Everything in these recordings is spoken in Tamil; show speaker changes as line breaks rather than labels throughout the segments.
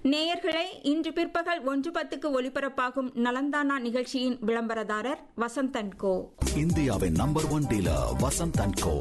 நேயர்களே இன்று பிற்பகல் ஒன்று பத்துக்கு ஒலிபரப்பாகும் நலந்தானா நிகழ்ச்சியின் விளம்பரதாரர் வசந்தன் கோ
இந்தியாவின் number one dealer Vasanth and co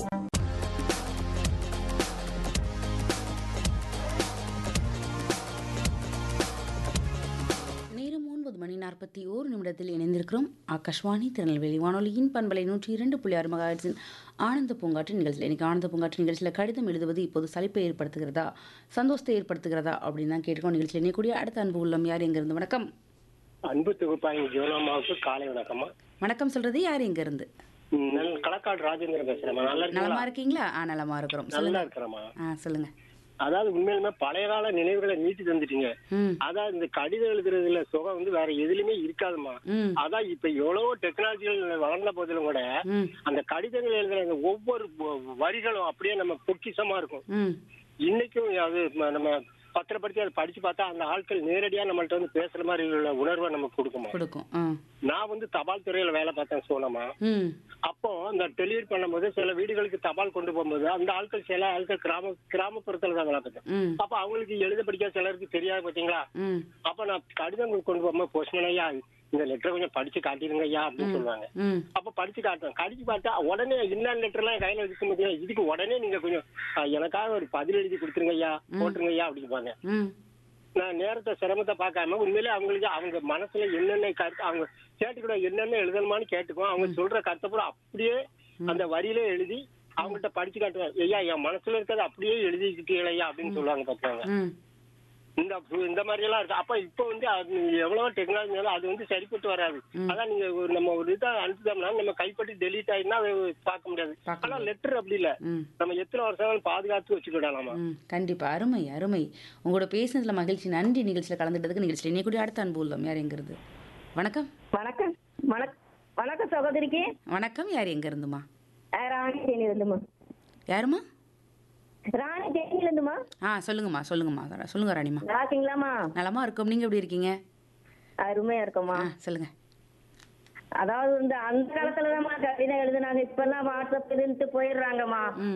நேரம் ஒன்பது மணி நாற்பத்தி ஓரு நிமிடத்தில் இணைந்திருக்கிறோம் ஆகாஷ்வாணி திருநெல்வேலி வானொலியின் பண்பலை நூற்றி இரண்டு புள்ளி ஆறு மகாட்சின் ஆனந்த பூங்காற்று நிகழ்ச்சியில் இன்னைக்கு ஆனந்த பூங்காற்று நிகழ்ச்சியில் கடிதம் எழுதுவது இப்போது சலிப்பை ஏற்படுத்துகிறதா சந்தோஷத்தை ஏற்படுத்துகிறதா அப்படின்னு தான் கேட்டுக்கோம் நிகழ்ச்சியில் இணையக்கூடிய அடுத்த அன்பு உள்ளம் யார் எங்கிருந்து வணக்கம்
அன்பு தொகுப்பாயின் ஜோனாமாவுக்கு காலை வணக்கம்மா
வணக்கம் சொல்றது யார் எங்கிருந்து
ம், நான் களக்காடு ராஜேந்திரன் பேசுறேம்மா நல்லா
நலமா
இருக்கீங்களா
இருக்கீங்களா ஆ நலமா இருக்கிறோம்
நல்லா
சொல்லுங்க
இருக்கிறேம்மா
ஆ சொல்லுங்க
அதாவது உண்மையிலுமே பழைய கால நினைவுகளை மீட்டு தந்துட்டீங்க
ம்
அதாவது இந்த கடிதம் எழுதுறதுல சுகம் வந்து வேற எதுலயுமே இருக்காதுமா
ம்
அதான் இப்ப எவ்வளவோ டெக்னாலஜிகள் வளர்ந்த போதிலும் கூட
ம்
அந்த கடிதங்கள் எழுதுற அந்த ஒவ்வொரு வ- வரிகளும் அப்படியே நம்ம பொக்கிஷமா இருக்கும்
ம்
இன்னைக்கும் அது ம- நம்ம பத்திரப்படுத்தி அதை படிச்சு பார்த்தா அந்த ஆட்கள் நேரடியா நம்மள்ட்ட வந்து பேசுற மாதிரி உள்ள உணர்வை நமக்கு கொடுக்குமா
கொடுக்கும் ஆ
நான் வந்து தபால் துறையில வேலை பார்த்தேன் சோனமா
ம்
அப்போ அந்த டெலிவரி பண்ணும்போது சில வீடுகளுக்கு தபால் கொண்டு போகும்போது அந்த ஆட்கள் சில ஆட்கள் கிராம கிராமப்புறத்துல தான் வேலை பார்த்தேன்
ம்
அப்ப அவங்களுக்கு எழுத படிக்க சிலருக்கு தெரியாது பாத்தீங்களா
ம்
அப்ப நான் கடிதம் கொண்டு போகும்போது போஸ்ட்மேன் ஐயா இந்த லெட்டர் கொஞ்சம் படிச்சு காட்டிடுங்க ஐயா அப்படின்னு சொல்லுவாங்க
ம்
அப்ப படிச்சு காட்டுவேன் படிச்சு பார்த்தா உடனே என்ன லெட்டர் எல்லாம் கையில வச்சுக்க முடியாது இதுக்கு உடனே நீங்க கொஞ்சம் அஹ், எனக்காக ஒரு பதில் எழுதி கொடுத்துருங்க ஐயா போட்டுருங்க ஐயா அப்படிம்பாங்க
ம்
நான் நேரத்தை சிரமத்தை பார்க்காம உண்மையிலே அவங்களுக்கு அவங்க மனசுல என்னென்ன கருத்து அவங்க கேட்டுக்கூட என்னென்ன எழுதணுமான்னு கேட்டுக்குவோம் அவங்க சொல்ற கருத்தை கூட அப்படியே அந்த வரியில எழுதி அவங்கள்ட்ட படிச்சு காட்டுவேன் ஐயா என் மனசுல இருக்கிறது அப்படியே எழுதிக்கிட்டீங்களா ஐயா அப்படின்னு சொல்லுவாங்க பார்த்தாங்க
ம்
இந்த இந்த மாதிரி எல்லாம் இருக்கு அப்ப இப்ப வந்து அது எவ்வளவு டெக்னாலஜி அது வந்து சரிப்பட்டு வராது அதான் நீங்க ஒரு நம்ம ஒரு இதை அனுப்பிட்டோம்னா நம்ம கைப்பற்றி டெலீட் ஆயிடுனா அதை பார்க்க முடியாது
பார்க்க
ஆனா லெட்டர் அப்படி இல்ல
ம்
நம்ம எத்தனை வருஷம் பாதுகாத்து வச்சுக்கிடலாமா
ம் கண்டிப்பா அருமை அருமை உங்களோட பேசுனதுல மகிழ்ச்சி நன்றி நிகழ்ச்சியில் கலந்துட்டதுக்கு நிகழ்ச்சியில் இணையக்கூடிய அடுத்த அன்பு உள்ளம் யார் எங்கிறது வணக்கம்
வணக்கம் வணக் வணக்கம் சகோதரிக்கு
வணக்கம் யார் எங்க இருந்துமா
அஹ் ராணி தேனில இருந்துமா
யாருமா
ராணி தேனில இருந்துமா
ஆ சொல்லுங்கம்மா சொல்லுங்கம்மா சொல்லுங்க ராணிமா
நல்லா இருக்கீங்களாம்மா
நலமா இருக்கும் நீங்க எப்படி இருக்கீங்க
அருமையா இருக்கோம்மா
ஆ சொல்லுங்க
அதாவது வந்து அந்த காலத்துலதாம்மா கவிதை எழுதுனாங்க இப்பெல்லாம் வாட்ஸ்அப் இதுன்ட்டு போயிடுறாங்கம்மா
ம்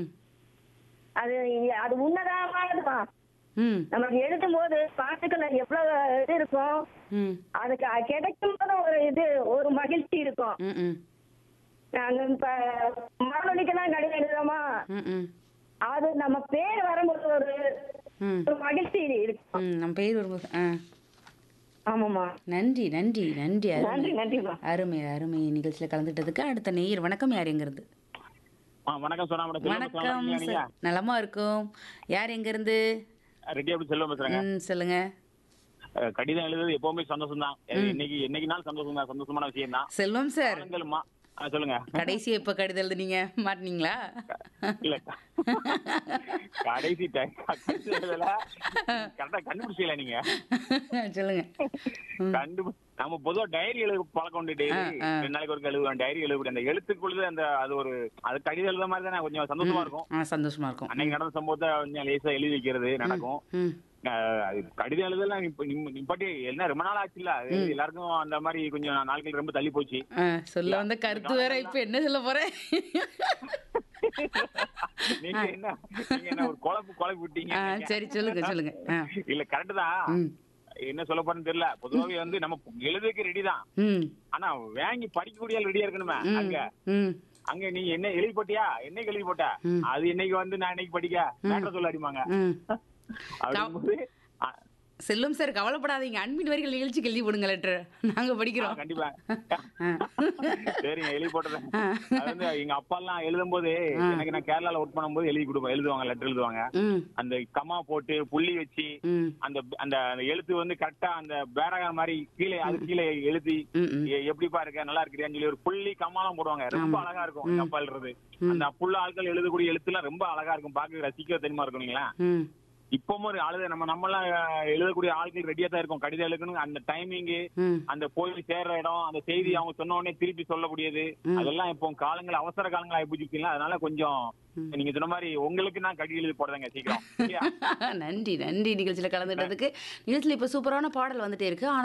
அது அது உன்னதமானதுமா
ம்
நமக்கு எழுதும் போது பாட்டுக்கள் எவ்வளவு இது இருக்கும்
ம்
அதுக்கு கிடைக்கும் போது ஒரு இது ஒரு மகிழ்ச்சி இருக்கும்
ம் ம்
நாங்க இப்ப மாணவனுக்கெல்லாம் கடிதம் எழுதுறோமா
ம் ம்
அது நம்ம பேர் வரும்போது ஒரு
ம்
ஒரு மகிழ்ச்சி இருக்கும்
ம் நம்ம பேர் வரும்போது ஆ
ஆமாம்மா
நன்றி நன்றி நன்றி
நன்றி
அருமை
நன்றிம்மா
அருமை அருமை நிகழ்ச்சியில் கலந்துட்டதுக்கு அடுத்த நேயர் வணக்கம் யார் எங்கிறது
ஆ, வணக்கம் சொன்னா மேடம் செல்வம் பேசுறேன்.
வணக்கம்
நல்லா இருக்கீங்களா
சார் நலமா இருக்கும் யார் எங்க இருந்து
நீங்க? ரெட்டி அப்படி செல்வம் பேசுறேங்க
ம் சொல்லுங்க
அஹ், கடிதம் எழுதுறது எப்பவுமே சந்தோஷம் தான் இன்னைக்கு என்னைக்கு நாள் சந்தோஷம் தான் சந்தோஷமான விஷயம் தான்
செல்வம் சார்
காலங்கள்மா ஆ, சொல்லுங்க
கடைசி எப்ப கடிதம் எழுதுனீங்க மாட்டினீங்களா
இல்ல கடைசி டைம் கரெக்டா கண்டுபிடிச்சல நீங்க
சொல்லுங்க
கண்டு நம்ம பொதுவா டைரி எழுத பழக்கம் உண்டு டெய்லி
ஆ, ஆ.
ரெண்டு நாளைக்கு ஒரு எழுதுவேன் டைரி எழுத அந்த எழுத்துக்குள்ளது அந்த அது ஒரு அது கடிதம் எழுத மாதிரி தானே கொஞ்சம் சந்தோஷமா இருக்கும்
ஆ சந்தோஷமா இருக்கும்
அன்னைக்கு நடந்த சம்பவத்தை கொஞ்சம் லேசா எழுதி வைக்கிறது நடக்கும்
ம்
அஹ் அது கடிதம் எழுதலாம் இப்ப நிம்- நிப்பாட்டி என்ன ரொம்ப நாள் ஆச்சுல்ல அது எல்லாருக்கும் அந்த மாதிரி கொஞ்சம் நாட்கள் ரொம்ப தள்ளி போச்சு
ஆ, சொல்ல வந்த கருத்து வேற இப்ப என்ன சொல்ல போறேன்
நீங்க என்ன நீங்க என்ன ஒரு குழப்பு குழப்பி விட்டீங்க
ஆ,
நீங்க.
சரி சொல்லுங்க சொல்லுங்க ஆ.
இல்ல கரெக்ட் தான்
ம்
என்ன சொல்ல போறேன்னு தெரியல பொதுவாவே வந்து நம்ம எழுதுக்கு ரெடி தான்
ம்
ஆனா வாங்கி படிக்கக்கூடிய ரெடியா இருக்கணுமே
ம்,
அங்க
ம்
அங்க நீ என்ன எழுதி போட்டியா என்னைக்கு எழுதி போட்ட
ம்.
அது என்னைக்கு வந்து நான் இன்னைக்கு படிக்க மேட்ட சொல்ல அடிமாங்க
ம்
அப்படிங்கும்போது ஆ,
செல்வம் சார் கவலைப்படாதீங்க அன்பின் வரிகள் நிகழ்ச்சிக்கு எழுதி போடுங்க லெட்டர் நாங்க
ஆ,
படிக்கிறோம்
கண்டிப்பா
ஆ.
சரிங்க எழுதி போட்டுறேன் அது வந்து எங்க அப்பா எல்லாம் எழுதும் போது எனக்கு நான் கேரளால ஒர்க் பண்ணும்போது எழுதி கொடுப்பேன் எழுதுவாங்க லெட்டர் எழுதுவாங்க
ம்
அந்த கமா போட்டு புள்ளி வச்சு
ம்
அந்த அந்த அந்த எழுத்து வந்து கரெக்டா அந்த பேரகா மாதிரி கீழே அது கீழே எழுதி
ம், ம்.
எ- எப்படிப்பா இருக்க நல்லா இருக்கிறியான்னு சொல்லி ஒரு புள்ளி கமாலாம் போடுவாங்க ரொம்ப அழகா இருக்கும் எங்க அப்பா எழுதுறது அந்த புள்ள ஆட்கள் எழுதக்கூடிய எழுத்துலாம் ரொம்ப அழகா இருக்கும் பாக்க ரசிக்க தெரியுமா இருக்கும் நீங்களா
ம்
இப்பவும் ஒரு அழுத நம்ம நம்மலாம் அஹ், எழுதக்கூடிய ஆட்கள் ரெடியா தான் இருக்கும் கடிதம் எழுதணும் அந்த டைமிங்
ம்
அந்த போய் சேர்ற இடம் அந்த செய்தி அவங்க சொன்ன உடனே திருப்பி சொல்லக்கூடியது அதெல்லாம் இப்போ காலங்கள் அவசர காலங்கள் ஆயிப்போச்சுங்களா அதனால கொஞ்சம் நீங்க சொன்ன மாதிரி உங்களுக்கு நான் கடி எழுதி போடுறேங்க சீக்கிரம் சரியா
நன்றி நன்றி நிகழ்ச்சியில் கலந்துட்டதுக்கு நிகழ்ச்சியில் இப்போ சூப்பரான பாடல் வந்துட்டே இருக்கு ஆனா